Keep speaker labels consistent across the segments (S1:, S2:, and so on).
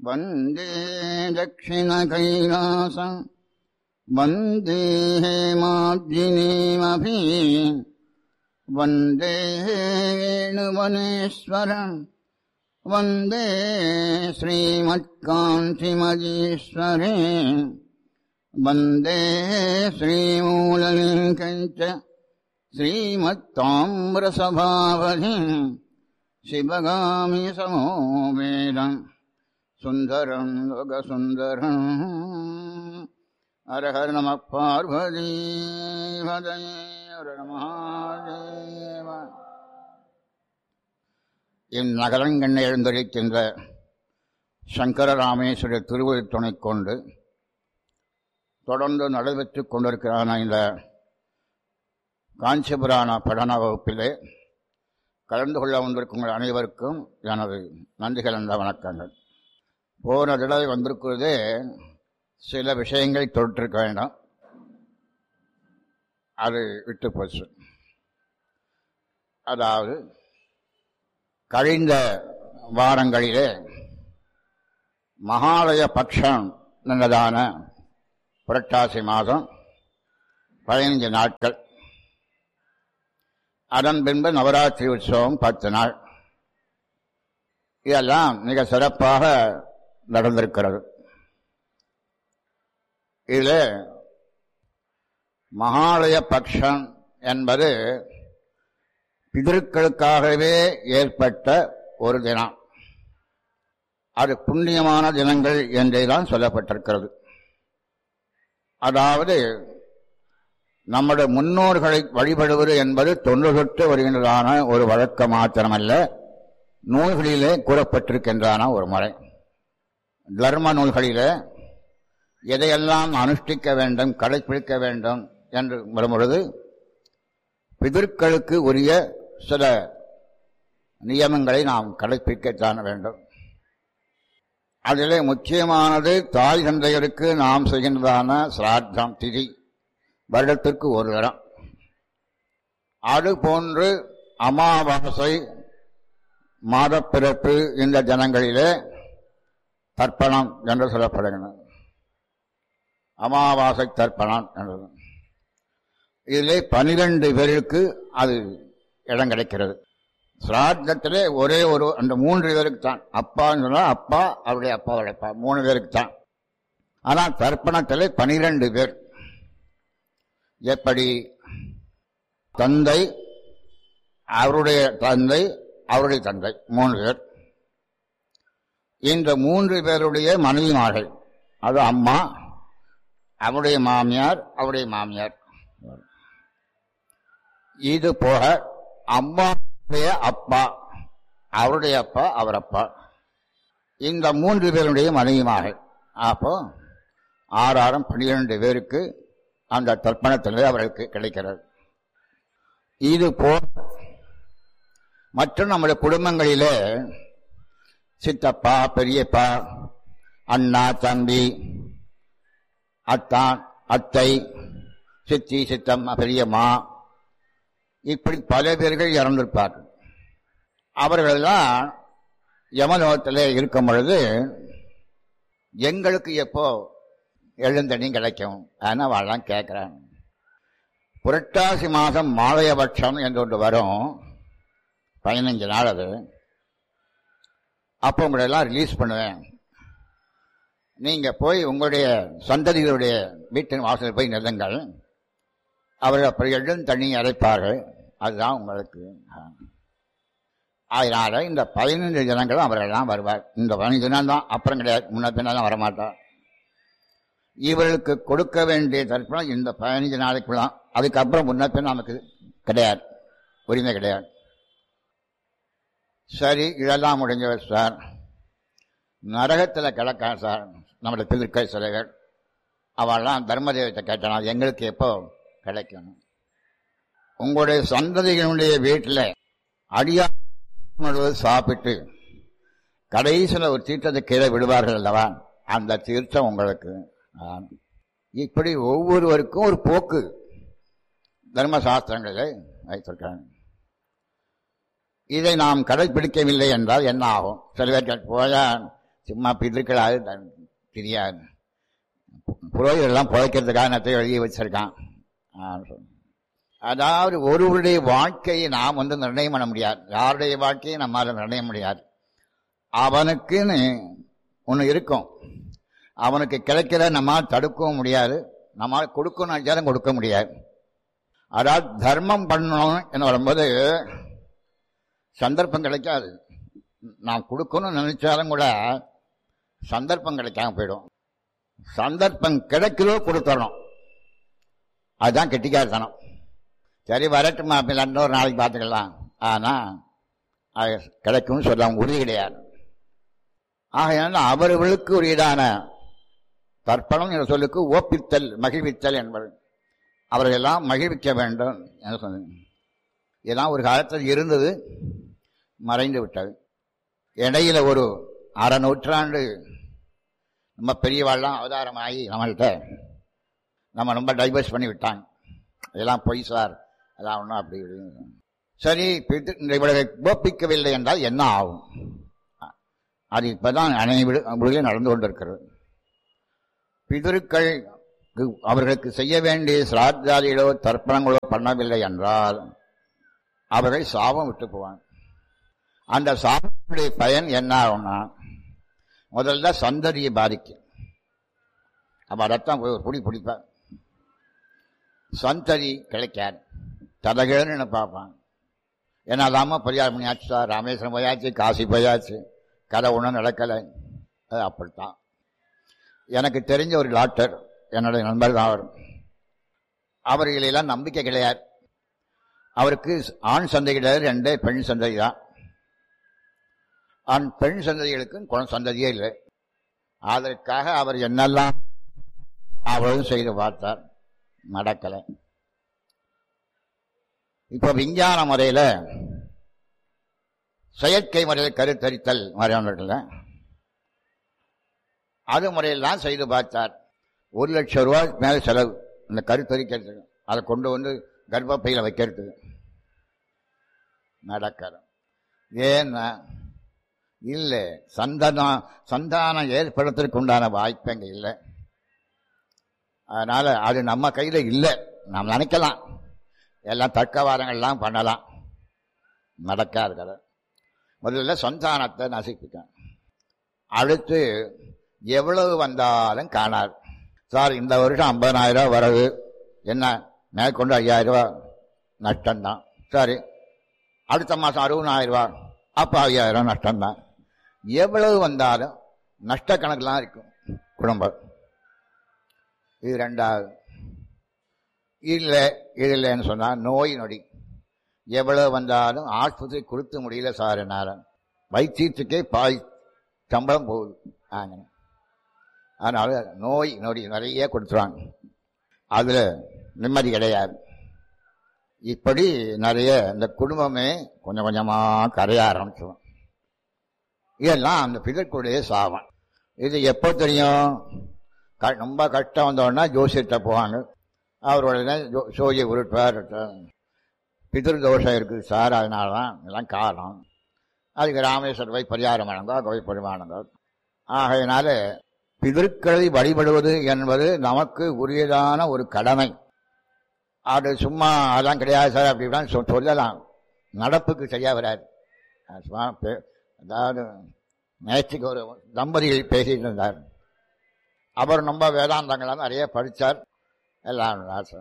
S1: वन्दे दक्षिणकैलासम् वन्दे हेमाब्जिनीमभि वन्दे वेणुवनेश्वरम् वन्दे श्रीमत्कान्तिमजीश्वरे वन्दे श्रीमूललिङ्कञ्च श्रीमत्ताम्रसभावधिम् शिवगामि समो वेदम् सुन्दरम् लोकसुन्दरम् हर हर नमः पार्वतीभदये हर महादेव இந்நகரங்கண்ணை எழுந்தளிக்கின்ற சங்கர ராமேஸ்வர திருவுரு துணை கொண்டு தொடர்ந்து நடைபெற்றுக் கொண்டிருக்கிறான இந்த காஞ்சிபுராண படன வகுப்பிலே கலந்து கொள்ள வந்திருக்கும் அனைவருக்கும் எனது நன்றி கலந்த வணக்கங்கள் போன தடவை வந்திருக்கிறதே சில விஷயங்களை தொட்டிருக்க வேண்டாம் அது விட்டு போச்சு அதாவது கழிந்த வாரங்களிலே மகாலய பட்சம் என்பதான புரட்டாசி மாதம் பதினைஞ்சு நாட்கள் அதன் பின்பு நவராத்திரி உற்சவம் பத்து நாள் இதெல்லாம் மிக சிறப்பாக நடந்திருக்கிறது இதில் மகாலய பட்சம் என்பது பிதர்களுக்காகவே ஏற்பட்ட ஒரு தினம் அது புண்ணியமான தினங்கள் என்றேதான் சொல்லப்பட்டிருக்கிறது அதாவது நம்முடைய முன்னோர்களை வழிபடுவது என்பது தொன்று தொட்டு வருகின்றதான ஒரு வழக்கம் மாத்திரமல்ல நூல்களிலே கூறப்பட்டிருக்கின்றன ஒரு முறை தர்ம நூல்களிலே எதையெல்லாம் அனுஷ்டிக்க வேண்டும் கடைப்பிடிக்க வேண்டும் என்று வரும்பொழுது பிதர்களுக்கு உரிய சில நியமங்களை நாம் கடைப்பிடிக்கத்தான் வேண்டும் அதிலே முக்கியமானது தாய் தந்தையருக்கு நாம் செய்கின்றதான சிராத்தம் திதி வருடத்திற்கு ஒரு தரம் அது போன்று அமாவாசை மாதப்பிறப்பு இந்த ஜனங்களிலே தர்ப்பணம் என்று சொல்லப்படுகின்றன அமாவாசை தர்ப்பணம் என்றது இதிலே பனிரெண்டு பேருக்கு அது இடம் கிடைக்கிறது சிராத்தத்திலே ஒரே ஒரு அந்த மூன்று பேருக்கு தான் அப்பான்னு சொன்னா அப்பா அவருடைய அப்பாவுடைய அப்பா மூணு பேருக்கு தான் ஆனால் தர்ப்பணத்திலே பனிரெண்டு பேர் எப்படி தந்தை அவருடைய தந்தை அவருடைய தந்தை மூன்று பேர் இந்த மூன்று பேருடைய மனைவிமார்கள் அது அம்மா அவருடைய மாமியார் அவருடைய மாமியார் இது போக அம்மாவுடைய அப்பா அவருடைய அப்பா அவர் அப்பா இந்த மூன்று பேருடைய மனைவிமார்கள் அப்போ ஆறாயிரம் பன்னிரண்டு பேருக்கு அந்த தர்ப்பணத்திலே அவர்களுக்கு கிடைக்கிறது இது போ மற்றும் நம்முடைய குடும்பங்களிலே சித்தப்பா பெரியப்பா அண்ணா தம்பி அத்தான் அத்தை சித்தி சித்தம்மா பெரியம்மா இப்படி பல பேர்கள் இறந்திருப்பார்கள் அவர்களெல்லாம் யமலோகத்திலே இருக்கும் பொழுது எங்களுக்கு எப்போ எழுந்தனி கிடைக்கும் ஆனால் அவெல்லாம் கேட்குறாங்க புரட்டாசி மாதம் மாலையபட்சம் என்று ஒன்று வரும் பதினஞ்சு நாள் அது அப்போ உங்களெல்லாம் ரிலீஸ் பண்ணுவேன் நீங்கள் போய் உங்களுடைய சந்ததிகளுடைய வீட்டின் வாசலில் போய் நிறுங்கள் அவர்கள் அப்படி எழும் தண்ணி அரைப்பார்கள் அதுதான் உங்களுக்கு அதனால இந்த பதினைந்து தினங்களும் அவர்கள்லாம் வருவார் இந்த பதினைஞ்சு தினம் தான் அப்புறம் கிடையாது முன்ன பின்னால் தான் வரமாட்டார் இவர்களுக்கு கொடுக்க வேண்டிய தர்ப்பணம் இந்த பதினைஞ்சு நாளைக்குலாம் அதுக்கப்புறம் முன்ன பின் நமக்கு கிடையாது உரிமை கிடையாது சரி இதெல்லாம் முடிஞ்ச சார் நரகத்தில் கிடக்கா சார் நம்முடைய பிதற்கை சிலைகள் அவெல்லாம் தர்மதேவத்தை கேட்டானா எங்களுக்கு எப்போ கிடைக்கும் உங்களுடைய சந்ததிகளுடைய வீட்டில் அடியா சாப்பிட்டு கடைசியில் ஒரு தீர்த்தத்தை கீழே விடுவார்கள் அல்லவா அந்த தீர்த்தம் உங்களுக்கு இப்படி ஒவ்வொருவருக்கும் ஒரு போக்கு தர்மசாஸ்திரங்களை வைத்திருக்காங்க இதை நாம் கடைபிடிக்கவில்லை என்றால் என்ன ஆகும் சில பேர் போயா சும்மா பிதுக்களாது தெரியாது புரோகிதெல்லாம் பிழைக்கிறதுக்காக நத்தை எழுதி வச்சிருக்கான் அதாவது ஒருவருடைய வாழ்க்கையை நாம் வந்து நிர்ணயம் பண்ண முடியாது யாருடைய வாழ்க்கையை நம்மால் நிர்ணயம் முடியாது அவனுக்குன்னு ஒன்று இருக்கும் அவனுக்கு கிடைக்கிற நம்மால் தடுக்கவும் முடியாது நம்மால் கொடுக்கணும் நினைச்சாலும் கொடுக்க முடியாது அதாவது தர்மம் பண்ணணும் என்று வரும்போது சந்தர்ப்பம் கிடைக்காது நான் கொடுக்கணும்னு நினைச்சாலும் கூட சந்தர்ப்பம் கிடைக்காம போயிடும் சந்தர்ப்பம் கிடைக்கிறதோ கொடுத்துடணும் அதுதான் கெட்டிக்காரத்தனம் சரி வரட்டுமா அப்படி இன்னொரு நாளைக்கு பார்த்துக்கலாம் ஆனால் அது கிடைக்கும்னு சொல்ல உறுதி கிடையாது ஆகையால் அவர்களுக்கு உரியதான தர்ப்பணம் என்ற சொல்லுக்கு ஓப்பித்தல் மகிழ்வித்தல் என்பது அவர்களெல்லாம் மகிழ்விக்க வேண்டும் என்று சொன்னேன் இதெல்லாம் ஒரு காலத்தில் இருந்தது மறைந்து விட்டது இடையில ஒரு அரை நூற்றாண்டு நம்ம பெரியவாள்லாம் அவதாரமாகி நம்மள்கிட்ட நம்ம ரொம்ப டைவர்ஸ் பண்ணி விட்டாங்க இதெல்லாம் பொய் சார் அதான் ஒன்றும் அப்படி இப்படின்னு சரி இந்த இவர்களை கோப்பிக்கவில்லை என்றால் என்ன ஆகும் அது இப்பதான் அனைவரும் நடந்து கொண்டிருக்கிறது பிதருக்கள் அவர்களுக்கு செய்ய வேண்டிய சிராத்தாதிகளோ தர்ப்பணங்களோ பண்ணவில்லை என்றால் அவர்கள் சாபம் விட்டு போவாங்க அந்த சாபத்துடைய பயன் என்ன ஆகும்னா முதல்ல சந்ததியை பாதிக்கும் அப்ப ரத்தம் போய் ஒரு புடி பிடிப்பார் சந்ததி கிடைக்காது தலகேன்னு பார்ப்பான் ஏன்னா அதாம பரிகாரம் பண்ணியாச்சு சார் ராமேஸ்வரம் போயாச்சு காசி போயாச்சு கதை ஒன்றும் நடக்கலை அது அப்படித்தான் எனக்கு தெரிஞ்ச ஒரு டாக்டர் என்னுடைய நண்பர் தான் அவர் அவர்களெல்லாம் நம்பிக்கை கிடையாது அவருக்கு ஆண் சந்தை கிடையாது ரெண்டே பெண் சந்ததி தான் ஆண் பெண் சந்ததிகளுக்கும் குண சந்ததியே இல்லை அதற்காக அவர் என்னெல்லாம் அவளும் செய்து பார்த்தார் நடக்கலை இப்போ விஞ்ஞான முறையில் செயற்கை முறையில் கருத்தரித்தல் மாதிரியான அது முறையெல்லாம் செய்து பார்த்தார் ஒரு லட்சம் ரூபாய் மேலே செலவு இந்த கருத்தரிக்கிறதுக்கு அதை கொண்டு வந்து கர்ப்பப்பையில் வைக்கிறதுக்கு நடக்கிறது ஏன்னா இல்லை சந்தானம் சந்தானம் ஏற்படுத்துறதுக்கு உண்டான வாய்ப்பு அங்கே இல்லை அதனால அது நம்ம கையில் இல்லை நாம் நினைக்கலாம் எல்லாம் தர்க்கவாதங்கள்லாம் பண்ணலாம் நடக்காது கதை முதல்ல சந்தானத்தை நசிப்பிட்டேன் அடுத்து எவ்வளவு வந்தாலும் காணாது சார் இந்த வருஷம் ஐம்பதாயிரம் ரூபா வரவு என்ன மேற்கொண்டு ஐயாயிரம் ரூபா நஷ்டம்தான் சரி அடுத்த மாதம் அறுபதாயிரம் ரூபா அப்போ ஐயாயிரம் நஷ்டம்தான் எவ்வளவு வந்தாலும் நஷ்ட கணக்கெலாம் இருக்கும் குடும்பம் இது ரெண்டாவது இல்லை இது இல்லைன்னு சொன்னால் நோய் நொடி எவ்வளவு வந்தாலும் ஆஸ்பத்திரி கொடுத்து முடியல சார் என்னால் வைத்தியத்துக்கே பாய் சம்பளம் போகுது ஆங்க அதனால நோய் நொடி நிறைய கொடுத்துருவாங்க அதில் நிம்மதி கிடையாது இப்படி நிறைய இந்த குடும்பமே கொஞ்சம் கொஞ்சமாக கரைய ஆரம்பிச்சிடும் இதெல்லாம் அந்த பிதற்குடைய சாபம் இது எப்போ தெரியும் க ரொம்ப கஷ்டம் வந்தோடனே ஜோசியத்தை போவாங்க அவரோட சோழியை உருட்டுவார் பிதிர் தோஷம் இருக்குது சார் அதனால தான் இதெல்லாம் காரணம் அதுக்கு ராமேஸ்வரர் போய் பரிகாரம் வழங்கோ கோயில் பரிமாணங்கோ ஆகையினால பிதற்களை வழிபடுவது என்பது நமக்கு உரியதான ஒரு கடமை அது சும்மா அதெல்லாம் கிடையாது சார் அப்படிலாம் சொ சொல்லலாம் நடப்புக்கு சரியாக வராது சும்மா அதாவது நேற்றுக்கு ஒரு தம்பதிகள் பேசிட்டு இருந்தார் அவர் ரொம்ப வேதாந்தங்கள்லாம் நிறைய படித்தார் எல்லாம்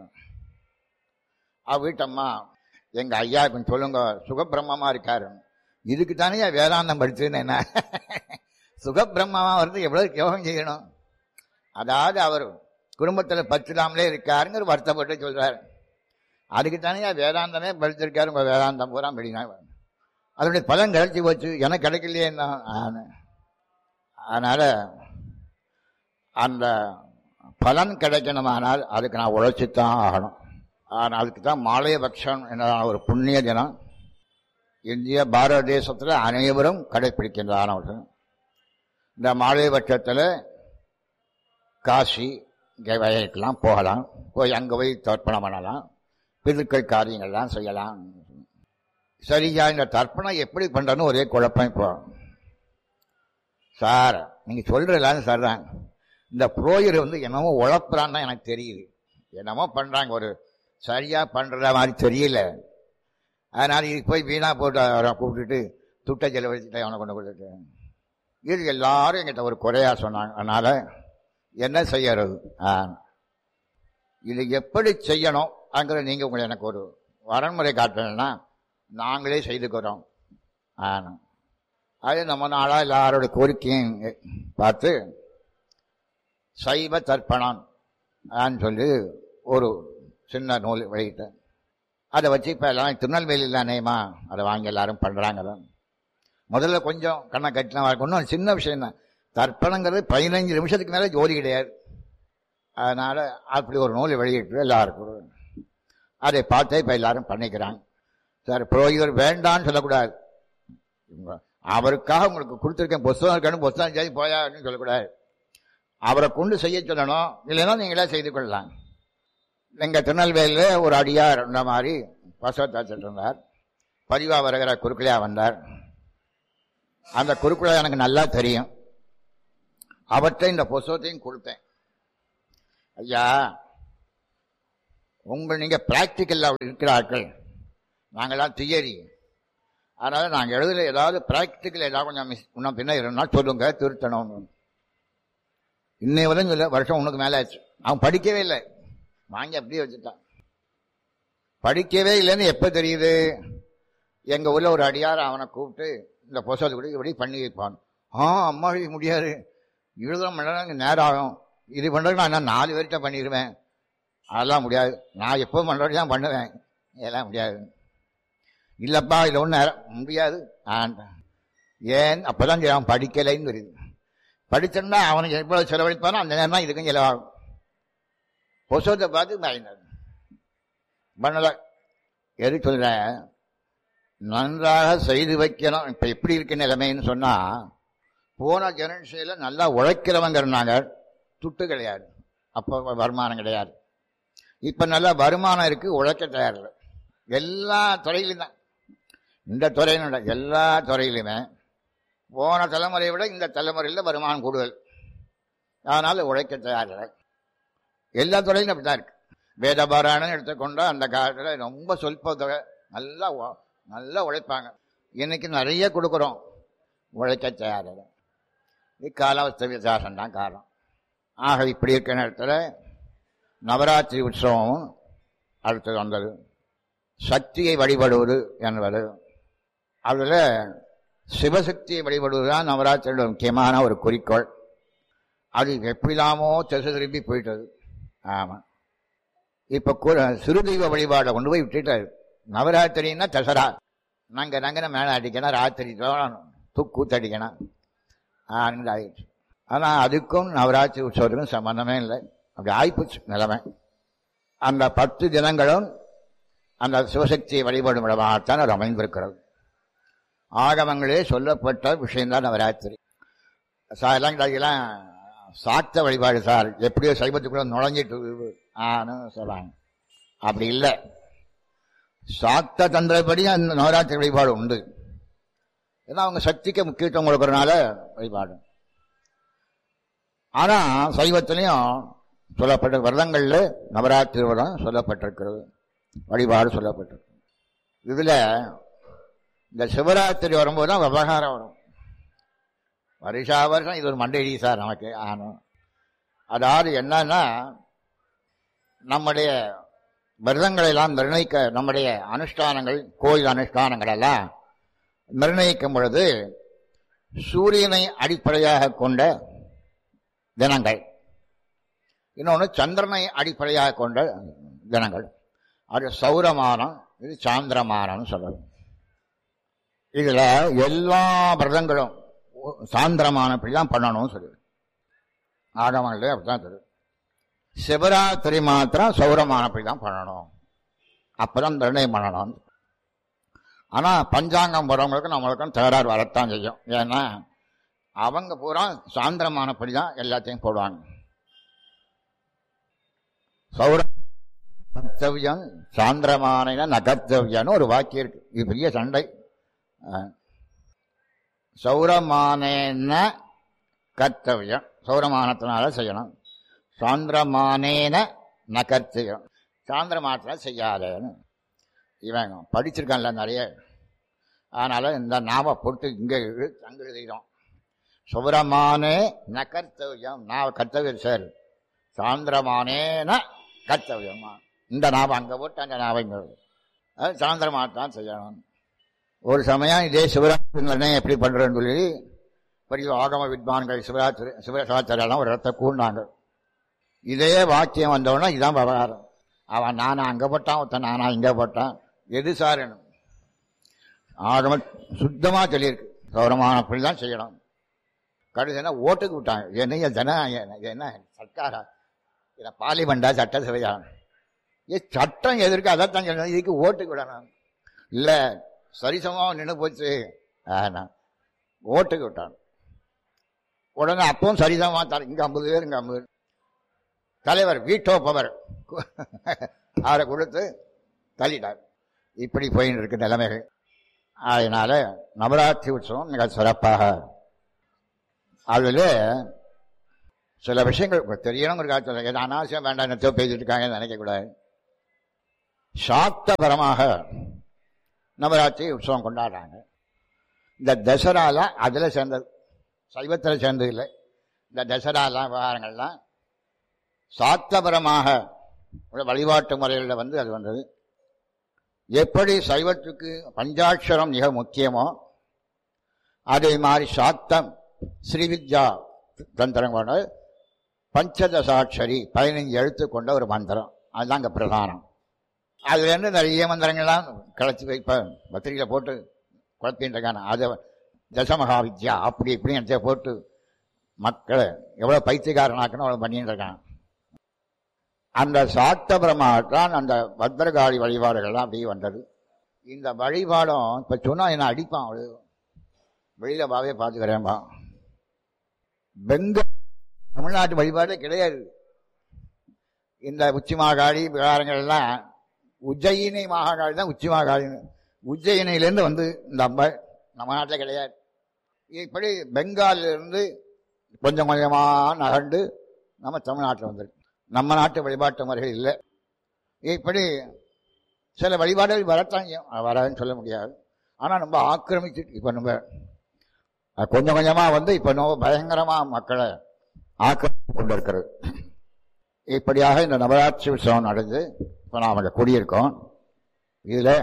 S1: அவ வீட்டம்மா எங்கள் ஐயா கொஞ்சம் சொல்லுங்க சுகபிரம்மமாக இருக்காரு இதுக்கு தானே வேதாந்தம் படிச்சுன்னு என்ன சுகபிரம்மமாக வந்து எவ்வளோ யோகம் செய்யணும் அதாவது அவர் குடும்பத்தில் பற்றிடாமலே இருக்காருங்கிற வருத்தப்பட்டு சொல்கிறார் அதுக்கு தானே வேதாந்தமே படிச்சிருக்காரு உங்கள் வேதாந்தம் பூரா படினா அதனுடைய பலன் கிடைச்சி போச்சு எனக்கு கிடைக்கலையே என்ன அதனால் அந்த பலன் கிடைக்கணுமானால் அதுக்கு நான் உழைச்சித்தான் ஆகணும் ஆனால் அதுக்கு தான் மாலயபக்ஷம் என்ற ஒரு புண்ணிய தினம் இந்திய பாரத தேசத்தில் அனைவரும் கடைபிடிக்கின்றவர்கள் இந்த மாலயபட்சத்தில் காசி வயலுக்கெல்லாம் போகலாம் போய் அங்கே போய் தர்ப்பணம் பண்ணலாம் பிதுக்கள் காரியங்கள்லாம் செய்யலாம் சரியா இந்த தர்ப்பணம் எப்படி பண்ணுறன்னு ஒரே குழப்பம் இப்போ சார் நீங்க சொல்ற எல்லாரும் சார் தான் இந்த புரோயர் வந்து என்னமோ உழப்புறான்னு தான் எனக்கு தெரியுது என்னமோ பண்றாங்க ஒரு சரியா பண்ற மாதிரி தெரியல அதனால இதுக்கு போய் வீணா போட்டு அவரை கூப்பிட்டுட்டு துட்டை செலவழிச்சுட்டு அவனை கொண்டு கொடுத்துட்டு இது எல்லாரும் எங்கிட்ட ஒரு குறையா சொன்னாங்க அதனால என்ன செய்யறது ஆ. இது எப்படி செய்யணும் அங்கிற நீங்க உங்களை எனக்கு ஒரு வரன்முறை காட்டணும்னா நாங்களே செய்துக்கிறோம் ஆ. அது நம்ம நாளா எல்லாரோட கோரிக்கையும் பார்த்து சைவ தர்ப்பணம் ஆன்னு சொல்லி ஒரு சின்ன நூல் வெளியிட்டேன் அதை வச்சு இப்போ எல்லாம் திருநெல்வேலியில் அநேகமா அதை வாங்கி எல்லாரும் பண்ணுறாங்க முதல்ல கொஞ்சம் கண்ணை கட்டினா இன்னும் சின்ன விஷயம் தான் தர்ப்பணங்கிறது பதினஞ்சு நிமிஷத்துக்கு மேலே ஜோலி கிடையாது அதனால அப்படி ஒரு நூல் வெளியிட்டு எல்லாருக்கும் அதை பார்த்தே இப்போ எல்லாரும் பண்ணிக்கிறாங்க சார் புரோகிதர் வேண்டான்னு சொல்லக்கூடாது இவங்க- அவருக்காக உங்களுக்கு கொடுத்துருக்கேன் புஸ்தகம் இருக்கணும் புஸ்தகம் செய்து போயான்னு சொல்லக்கூடாது அவரை கொண்டு செய்ய சொல்லணும் இல்லைன்னா நீங்களே செய்து கொள்ளலாம் எங்க திருநெல்வேலியில் ஒரு அடியார் இந்த மாதிரி பசவத்தாச்சிட்டு இருந்தார் பதிவா வருகிற குறுக்களையா வந்தார் அந்த குறுக்குழா எனக்கு நல்லா தெரியும் அவற்றை இந்த புஸ்தகத்தையும் கொடுத்தேன் ஐயா உங்கள் நீங்க பிராக்டிக்கல்ல இருக்கிற ஆட்கள் நாங்களாம் தியரி அதனால நாங்க எழுதுல ஏதாவது பிராக்டிக்கல் ஏதாவது கொஞ்சம் மிஸ் இன்னும் பின்ன இருந்தால் சொல்லுங்க திருத்தணும் இன்னை வரையும் சொல்ல வருஷம் உனக்கு மேல ஆச்சு அவன் படிக்கவே இல்லை வாங்கி அப்படியே வச்சுட்டான் படிக்கவே இல்லைன்னு எப்ப தெரியுது எங்க ஊர்ல ஒரு அடியார் அவனை கூப்பிட்டு இந்த புசல் கூட இப்படி பண்ணி வைப்பான் ஆ அம்மா இது முடியாது இருபதாம் மணி நேரம் நேரம் ஆகும் இது பண்றதுக்கு நான் இன்னும் நாலு பேர்கிட்ட பண்ணிடுவேன் அதெல்லாம் முடியாது நான் எப்போ பண்றது தான் பண்ணுவேன் இதெல்லாம் முடியாது இல்லப்பா இது ஒன்றும் நேரம் முடியாது ஆன்ட்டான். ஏன் அப்பதான் சரி, அவன் படிக்கலைன்னு வருது படிச்சோம்னா அவனுக்கு எவ்வளவு செலவழிப்பானோ அந்த நேரம் தான் இதுக்கும் செலவாகும் புஸ்தகத்தை பார்த்து பயந்தார் பண்ணல எது சொல்றேன் நன்றாக செய்து வைக்கணும் இப்ப எப்படி இருக்கு நிலைமைன்னு சொன்னா போன ஜெனரேஷன்ல நல்லா உழைக்கிறவங்க இருந்தாங்க துட்டு கிடையாது அப்போ வருமானம் கிடையாது இப்ப நல்லா வருமானம் இருக்கு உழைக்க தயாரில்லை எல்லா துறையிலும் தான் இந்த துறையிலும் இல்லை, எல்லா துறையிலுமே போன தலைமுறையை விட இந்த தலைமுறையில் வருமானம் கூடுதல் அதனால உழைக்க தயாரில்லை எல்லா துறையிலும் அப்படித்தான் இருக்கு வேதபாராயணம் எடுத்துக்கொண்டா அந்த காலத்தில் ரொம்ப சொல்ப தொகை நல்லா உ- நல்லா உழைப்பாங்க இன்னைக்கு நிறைய கொடுக்குறோம் உழைக்க தயாரில்லை இது காலாவஸ்த விசாசம் தான் காரணம் ஆக இப்படி இருக்கிற நேரத்தில் நவராத்திரி உற்சவம் அடுத்தது வந்தது சக்தியை வழிபடுவது என்பது அதில் சிவசக்தியை வழிபடுவது தான் நவராத்திரியோட முக்கியமான ஒரு குறிக்கோள் அது எப்படிலாமோ திசை திரும்பி போயிட்டது ஆமாம் இப்போ சிறு தெய்வ வழிபாடை கொண்டு போய் விட்டுட்டாரு நவராத்திரின்னா தசரா நாங்க நங்கன மேலே அடிக்கணும் ராத்திரி தோணணும் தூக்கூத்து அடிக்கணும் ஆனது ஆயிடுச்சு ஆனால் அதுக்கும் நவராத்திரி உற்சவத்துக்கும் சம்பந்தமே இல்லை அப்படி ஆயிப்போச்சு நிலைமை அந்த பத்து தினங்களும் அந்த சிவசக்தியை வழிபடும் இடமாகத்தான் அது அமைந்திருக்கிறது ஆகமங்களே சொல்லப்பட்ட விஷயம்தான் நவராத்திரி சார் எல்லாம் இதெல்லாம் சாக்த வழிபாடு சார் எப்படியோ சைவத்துக்குள்ள நுழைஞ்சிட்டு ஆன்னு சொல்றாங்க அப்படி இல்லை சாக்த தந்திரப்படி அந்த நவராத்திரி வழிபாடு உண்டு ஏன்னா அவங்க சக்திக்கு முக்கியத்துவம் கொடுக்கறதுனால வழிபாடு ஆனா சைவத்திலையும் சொல்லப்பட்ட விரதங்கள்ல நவராத்திரி விரதம் சொல்லப்பட்டிருக்கிறது வழிபாடு சொல்லப்பட்டிருக்கு இதுல இந்த சிவராத்திரி வரும்போது தான் விவகாரம் வரும் வருஷா வருஷம் இது ஒரு மண்டேடி சார் நமக்கு ஆனும் அதாவது என்னன்னா நம்முடைய விரதங்களை எல்லாம் நிர்ணயிக்க நம்முடைய அனுஷ்டானங்கள் கோயில் அனுஷ்டானங்கள் எல்லாம் நிர்ணயிக்கும் பொழுது சூரியனை அடிப்படையாக கொண்ட தினங்கள் இன்னொன்று சந்திரனை அடிப்படையாக கொண்ட தினங்கள் அது சௌரமானம் இது சாந்திரமானம்னு சொல்றது இதுல எல்லா விரதங்களும் சாந்திரமானப்படி தான் பண்ணணும்னு சொல்லுது ஆகமங்களே அப்படிதான் சொல்லுது சிவராத்திரி மாத்திரம் சௌரமானப்படி தான் பண்ணணும் அப்பதான் நிர்ணயம் பண்ணணும் ஆனா பஞ்சாங்கம் போறவங்களுக்கு நம்மளுக்கும் தகராறு வரத்தான் செய்யும் ஏன்னா அவங்க பூரா சாந்திரமானப்படி தான் எல்லாத்தையும் போடுவாங்க சௌர கர்த்தவியம் சாந்திரமான நகர்த்தவியம்னு ஒரு வாக்கியம் இருக்கு இது பெரிய சண்டை அஹ். சௌரமானேன கர்த்தவியம் சௌரமானத்தினால செய்யணும் சாந்திரமானேன ந கர்த்தவியம் சாந்திரமானத்தினால செய்யாதேன்னு இவன் படிச்சிருக்கான்ல நிறைய அதனால இந்த நாம போட்டு இங்கே அங்கே எழுதிடும் சுபரமானே ந கர்த்தவியம் நான் கர்த்தவியம் சார் சாந்திரமானேன கர்த்தவியமா இந்த ஞாபகம் அங்கே போட்டு அந்த ஞாபகம் அது சாந்திரமாக தான் செய்யணும் ஒரு சமயம் இதே சிவராத்திரி எப்படி பண்ணுறேன்னு சொல்லி பெரிய ஆகம வித்வான்கள் சிவராத்திரி சிவசாச்சாரெல்லாம் ஒரு இடத்த கூடினாங்க இதே வாக்கியம் வந்தவொடனே இதான் விவகாரம் அவன் நானா அங்கே போட்டான் ஒருத்தன் நானா இங்கே போட்டான் எது சாருன்னு ஆகம சுத்தமாக சொல்லியிருக்கு கௌரவமான அப்படி தான் செய்யணும் கடைசினா ஓட்டுக்கு விட்டாங்க என்ன ஜன என்ன சர்க்காரா இதை பார்லிமெண்டா சட்டசபையா ஏ சட்டம் எதற்கு அதைத்தான் சொல்லணும் இதுக்கு ஓட்டுக்கு விடணும் இல்லை சரிசமாக நின்று போச்சு ஆனா ஓட்டுக்கு விட்டான் உடனே அப்பவும் சரிசமாக தர இங்கே ஐம்பது பேர் இங்கே ஐம்பது தலைவர் வீட்டோ பவர் அவரை கொடுத்து தள்ளிட்டார் இப்படி போயின்னு இருக்கு நிலைமைகள் அதனால நவராத்திரி உற்சவம் மிக சிறப்பாக அதில் சில விஷயங்கள் தெரியணுங்கிறக்காக சொல்ல ஏதோ அனாவசியம் வேண்டாம் என்னத்தோ பேசிட்டு இருக்காங்கன்னு நினைக்கக்கூடாது சாத்தபரமாக நவராத்திரி உற்சவம் கொண்டாடுறாங்க இந்த தசரால அதில் சேர்ந்தது சைவத்தில் சேர்ந்தது இல்லை இந்த தசராலாம் விவகாரங்கள்லாம் சாத்தபரமாக உள்ள வழிபாட்டு முறைகளில் வந்து அது வந்தது எப்படி சைவத்துக்கு பஞ்சாட்சரம் மிக முக்கியமோ அதே மாதிரி சாத்தம் ஸ்ரீவித்யா தந்திரம் கொண்ட பஞ்சதசாட்சரி பதினஞ்சு எழுத்து கொண்ட ஒரு மந்திரம் அதுதான் அங்கே பிரதானம் அதுலேருந்து நிறைய மந்திரங்கள்லாம் கிளச்சி வைப்ப பத்திரிகையில் போட்டு குழப்பின்னு இருக்காங்க அதை தசமகா வித்யா அப்படி இப்படி எடுத்து போட்டு மக்களை எவ்வளோ பைத்தியக்காரனாக்கணும் அவ்வளோ பண்ணிட்டு இருக்காங்க அந்த சாத்தபுரமாகத்தான் அந்த பத்ரகாளி வழிபாடுகள்லாம் அப்படியே வந்தது இந்த வழிபாடும் இப்போ சொன்னால் என்ன அடிப்பான் அவளு வெளியில் பாவே பார்த்துக்கிறேன்பா பெங்க தமிழ்நாட்டு வழிபாடே கிடையாது இந்த உச்சி மாகாளி விகாரங்கள் எல்லாம் உஜ்ஜயினி மகாகாளி தான் உச்சி மாகாளி உஜ்ஜயினிலேருந்து வந்து இந்த அம்மா நம்ம நாட்டில் கிடையாது இப்படி பெங்காலிலிருந்து கொஞ்சம் கொஞ்சமாக நகர்ந்து நம்ம தமிழ்நாட்டில் வந்திருக்கு நம்ம நாட்டு வழிபாட்டு முறைகள் இல்லை இப்படி சில வழிபாடுகள் வரத்தான் செய்யும். வராதுன்னு சொல்ல முடியாது ஆனால் நம்ம ஆக்கிரமிச்சு இப்போ நம்ம அது கொஞ்சம் கொஞ்சமாக வந்து இப்போ நம்ம பயங்கரமாக மக்களை ஆக்கிரமித்து கொண்டு இருக்கிறது இப்படியாக இந்த நவராட்சி உற்சவம் நடந்து இப்போ நாம் அங்கே கூடியிருக்கோம் இதில்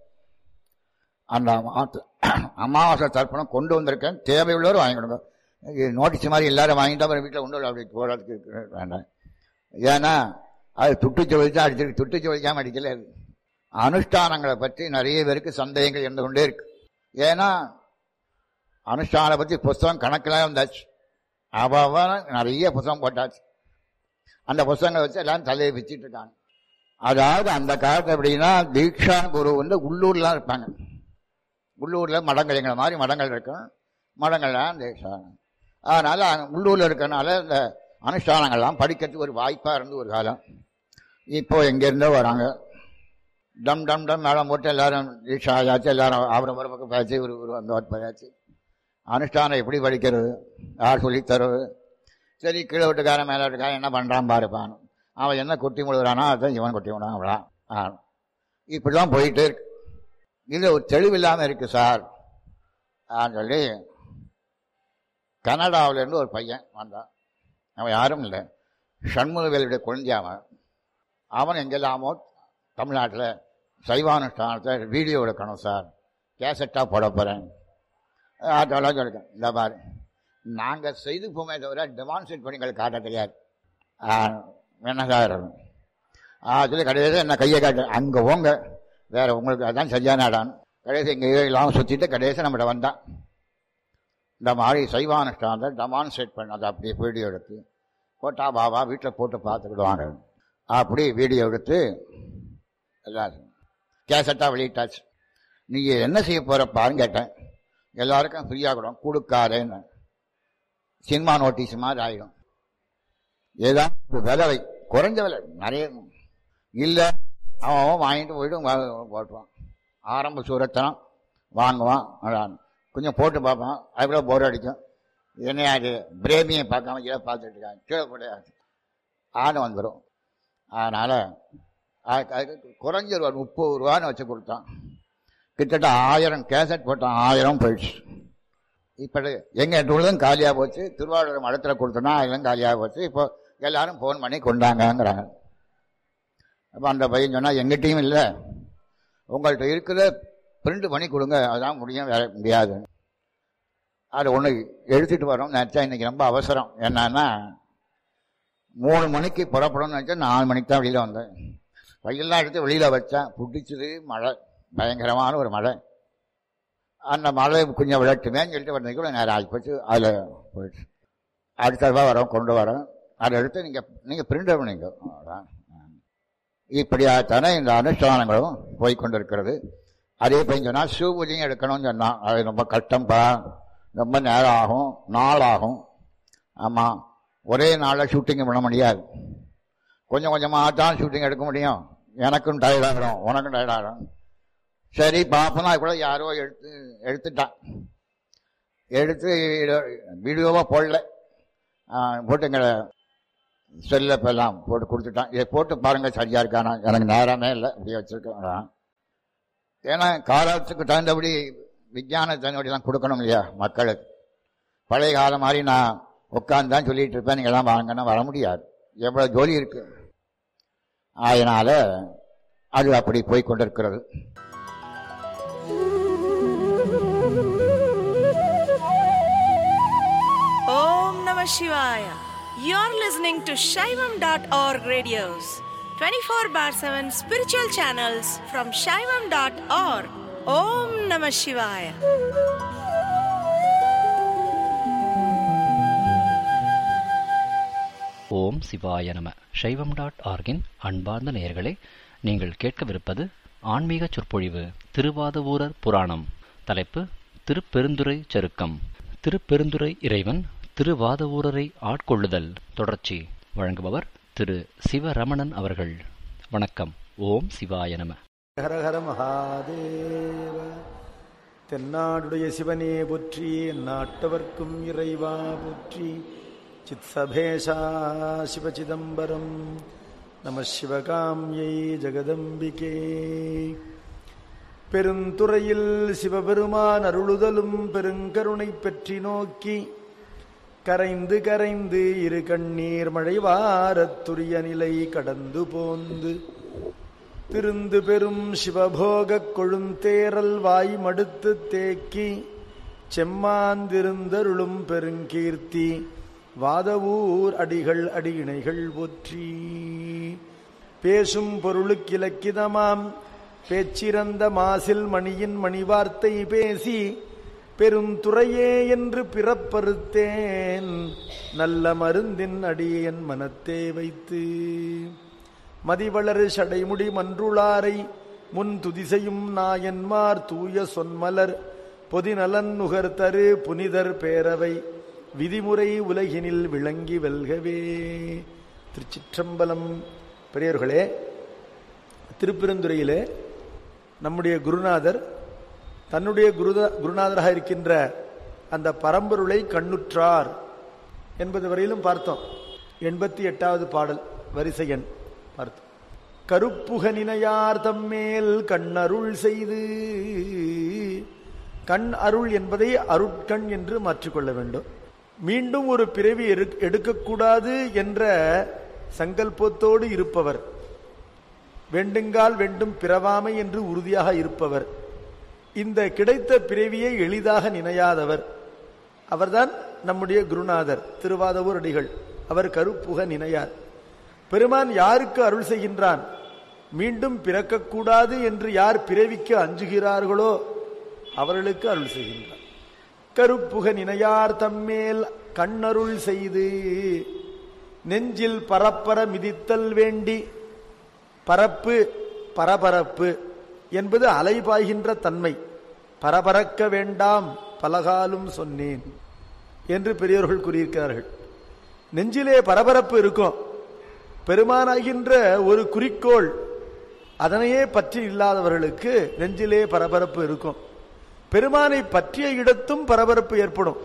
S1: அந்த மாத்து அமாவாசை தர்ப்பணம் கொண்டு வந்திருக்கேன் தேவையுள்ளவர் வாங்கிக்கணுங்க இது நோட்டீஸ் மாதிரி எல்லாரும் வாங்கிட்டு அப்புறம் வீட்டில் கொண்டு வர அப்படி போடுறதுக்கு இருக்கு. வேண்டாம் ஏன்னா அது துட்டுச்சு வலிச்சா அடிச்சிருக்கு துட்டுச்சு வலிக்காமல் அடிக்கல அது அனுஷ்டானங்களை பற்றி நிறைய பேருக்கு சந்தேகங்கள் இருந்து கொண்டே இருக்கு ஏன்னா அனுஷ்டானத்தை பற்றி புஸ்தகம் கணக்கெல்லாம் வந்தாச்சு அவ நிறைய புஸ்தகம் போட்டாச்சு அந்த புஸ்தகங்களை வச்சு எல்லாம் தலையை வச்சுட்டு இருக்காங்க அதாவது அந்த காலத்து எப்படின்னா தீக்ஷா குரு வந்து உள்ளூர்லாம் இருப்பாங்க உள்ளூரில் மடங்கள் எங்களை மாதிரி மடங்கள் இருக்கும் மடங்கள்லாம் தீக்ஷா அதனால் உள்ளூரில் இருக்கறனால இந்த அனுஷ்டானங்கள்லாம் படிக்கிறதுக்கு ஒரு வாய்ப்பாக இருந்து ஒரு காலம் இப்போ எங்கேருந்தோ வராங்க டம் டம் டம் மேடம் போட்டு எல்லாரும் தீட்சா ஆயாச்சு எல்லாரும் அவரை ஒரு பக்கம் பேச்சு ஒரு ஒரு அந்த போயாச்சு அனுஷ்டானம் எப்படி படிக்கிறது யார் சொல்லித் தருவது சரி கீழே விட்டுக்காரன் மேலே விட்டுக்காரன் என்ன பண்ணுறான் பாருப்பான் அவன் என்ன கொட்டி முழுகிறானோ அதான் இவன் கொட்டி விடான் அவ்வளோ ஆ இப்படி தான் போயிட்டே இருக்கு இதில் ஒரு தெளிவில்லாமல் இருக்கு சார் ஆன்னு சொல்லி கனடாவிலேருந்து ஒரு பையன் வந்தான் அவன் யாரும் இல்லை சண்முகவேலுடைய குழந்தை அவன் அவன் எங்கெல்லாமோ தமிழ்நாட்டில் சைவானுஷ்டானத்தை வீடியோ எடுக்கணும் சார் கேசட்டாக போட போகிறேன் அதெல்லாம் சொல்லிட்டேன் இந்த மாதிரி நாங்கள் செய்து போமே தவிர டெமான்ஸ்ட்ரேட் பண்ணி எங்களுக்கு காட்ட தெரியாது ஆ, என்ன சார் ஆ சொல்லி கடைசியில் என்ன கையை காட்டு அங்கே போங்க வேற உங்களுக்கு அதான் சரியான இடம் கடைசி எங்கள் இல்லாமல் சுற்றிட்டு கடைசி நம்மகிட்ட வந்தான் இந்த மாதிரி சைவானுஷ்டானத்தை டெமான்ஸ்ட்ரேட் பண்ண அதை அப்படியே வீடியோ எடுத்து போட்டா பாபா வீட்டில் போட்டு பார்த்துக்கிடுவாங்க அப்படி வீடியோ எடுத்து எல்லாம் கேசட்டாக வெளியிட்டாச்சு நீங்கள் என்ன செய்ய போகிறப்பான்னு கேட்டேன் எல்லாருக்கும் ஃப்ரீயாக கூட கொடுக்காதேன்னு சினிமா நோட்டீஸ் மாதிரி ஆகிடும் ஏதாவது ஒரு விலை வை. குறைஞ்ச விலை நிறைய இல்லை அவன் அவன் வாங்கிட்டு போயிட்டு வா- போட்டுருவான் ஆரம்ப சூரத்தனம் வாங்குவான் அதான் கொஞ்சம் போட்டு பார்ப்பான் அதுக்குள்ள போர் அடிக்கும் என்ன அது பிரேமியை பார்க்காம கீழே பார்த்துட்டு இருக்காங்க கீழே போடையாது ஆணை வந்துடும் அதனால் அதுக்கு குறைஞ்ச ஒரு முப்பது ரூபான்னு வச்சு கொடுத்தான் கிட்டத்தட்ட ஆயிரம் கேசட் போட்டான் ஆயிரம் போயிடுச்சு இப்போ எங்கள் உள்ளதும் காலியாக போச்சு திருவாரூர் மடத்தில் கொடுத்தோன்னா அதெல்லாம் காலியாக போச்சு இப்போ எல்லாரும் ஃபோன் பண்ணி கொண்டாங்கங்கிறாங்க அப்போ அந்த பையன் சொன்னால் எங்கிட்டையும் இல்லை உங்கள்கிட்ட இருக்கிற பிரிண்ட் பண்ணி கொடுங்க அதான் முடியும் வேற முடியாது அது ஒன்று எடுத்துகிட்டு வரோம் நினச்சா இன்றைக்கி ரொம்ப அவசரம் என்னன்னா மூணு மணிக்கு புறப்படணும்னு நினச்சா நாலு மணிக்கு தான் வெளியில் வந்தேன் பையெல்லாம் எடுத்து வெளியில் வச்சேன் பிடிச்சது மழை பயங்கரமான ஒரு மழை அந்த மழை கொஞ்சம் விளட்டுமேன்னு சொல்லிட்டு வந்ததுக்கு கூட நேரம் ஆகிப்போச்சு அதில் போயிடுச்சு அடுத்த தடவை வரோம் கொண்டு வரோம் அதை எடுத்து நீங்கள் நீங்கள் பிரிண்ட் பண்ணிங்க அவ்வளோதான் இப்படியாகத்தானே இந்த அனுஷ்டானங்களும் போய் கொண்டிருக்கிறது அதே பையன் சொன்னால் பூஜையும் எடுக்கணும்னு சொன்னான் அது ரொம்ப கஷ்டம்பா ரொம்ப நேரம் ஆகும் நாள் ஆகும் ஆமாம் ஒரே நாளில் ஷூட்டிங் பண்ண முடியாது கொஞ்சம் கொஞ்சமாக தான் ஷூட்டிங் எடுக்க முடியும் எனக்கும் டயர்டாகிடும் உனக்கும் டயர்டாகிடும் சரி பார்ப்போம்னா கூட யாரோ எடுத்து எடுத்துட்டான் எடுத்து வீடியோவாக போடல போட்டுங்களை செல்ல எல்லாம் போட்டு கொடுத்துட்டான் இதை போட்டு பாருங்கள் சரியாக இருக்கானா எனக்கு நேரமே இல்லை இப்படி வச்சுருக்கேன் ஏன்னா காலத்துக்கு தகுந்தபடி விஞ்ஞான தகுந்தபடிலாம் கொடுக்கணும் இல்லையா மக்களுக்கு பழைய காலம் மாதிரி நான் உட்காந்து தான் சொல்லிட்டு இருப்பேன் நீங்கள் எல்லாம் வாங்கன்னா வர முடியாது எவ்வளோ ஜோலி இருக்கு அதனால் அது அப்படி போய் கொண்டிருக்கிறது
S2: Om Namah Shivaya. You're listening to Shaivam.org radios, 24 bar 7 spiritual channels from Shaivam.org. Om Namah Shivaya.
S3: ஓம் சிவாய நம சைவம் டாட் ஆர்கின் அன்பார்ந்த நேயர்களே நீங்கள் கேட்கவிருப்பது ஆன்மீக சொற்பொழிவு திருவாதவூரர் புராணம் தலைப்பு திருப்பெருந்துறை சருக்கம் திருப்பெருந்துறை இறைவன் திருவாதவூரரை ஆட்கொள்ளுதல் தொடர்ச்சி வழங்குபவர் திரு சிவரமணன் அவர்கள் வணக்கம் ஓம் சிவாய நம
S4: ஹர ஹர மகாதேவ தென்னாடுடைய சிவனே போற்றி நாட்டவர்க்கும் இறைவா போற்றி சித்சபேஷா சிவசிதம்பரம் நம சிவகாமியை ஜெகதம்பிகே பெருந்துறையில் சிவபெருமான் அருளுதலும் பெருங்கருணை பெற்றி நோக்கி கரைந்து கரைந்து இரு கண்ணீர் மழைவாரத்துரிய நிலை கடந்து போந்து திருந்து பெரும் சிவபோகக் கொழுந்தேரல் வாய் மடுத்து தேக்கி செம்மாந்திருந்தருளும் பெருங்கீர்த்தி வாதவூர் அடிகள் அடியிணைகள் போற்றி பேசும் பொருளுக்கிலக்கிதமாம் பேச்சிறந்த மாசில் மணியின் மணிவார்த்தை பேசி பெரும் துறையே என்று பிறப்பறுத்தேன் நல்ல மருந்தின் அடியேன் மனத்தே வைத்து மதிவளரு சடைமுடி மன்றுளாரை முன் துதிசையும் நாயன்மார் தூய சொன்மலர் பொதிநலன் நுகர்தரு புனிதர் பேரவை விதிமுறை உலகினில் விளங்கி வெல்கவே திருச்சிற்றம்பலம் பெரியவர்களே திருப்பெருந்துறையிலே நம்முடைய குருநாதர் தன்னுடைய குருத குருநாதராக இருக்கின்ற அந்த பரம்பொருளை கண்ணுற்றார் என்பது வரையிலும் பார்த்தோம் எண்பத்தி எட்டாவது பாடல் வரிசை எண் பார்த்தோம் கருப்புக நினையார் தம்மேல் கண்ணருள் செய்து கண் அருள் என்பதை அருட்கண் என்று மாற்றிக்கொள்ள வேண்டும் மீண்டும் ஒரு பிறவி எடு- எடுக்கக்கூடாது என்ற சங்கல்பத்தோடு இருப்பவர் வேண்டுங்கால் வேண்டும் பிறவாமை என்று உறுதியாக இருப்பவர் இந்த கிடைத்த பிறவியை எளிதாக நினையாதவர் அவர்தான் நம்முடைய குருநாதர் திருவாதவூர் அடிகள் அவர் கருப்புக நினையார் பெருமான் யாருக்கு அருள் செய்கின்றான் மீண்டும் பிறக்கக்கூடாது என்று யார் பிறவிக்கு அஞ்சுகிறார்களோ அவர்களுக்கு அருள் செய்கின்றான் கருப்புக நினையார் தம்மேல் கண்ணருள் செய்து நெஞ்சில் பரப்பர மிதித்தல் வேண்டி பரப்பு பரபரப்பு என்பது அலைபாய்கின்ற தன்மை பரபரக்க வேண்டாம் பலகாலும் சொன்னேன் என்று பெரியவர்கள் கூறியிருக்கிறார்கள் நெஞ்சிலே பரபரப்பு இருக்கும் பெருமானாகின்ற ஒரு குறிக்கோள் அதனையே பற்றி இல்லாதவர்களுக்கு நெஞ்சிலே பரபரப்பு இருக்கும் பெருமானை பற்றிய இடத்தும் பரபரப்பு ஏற்படும்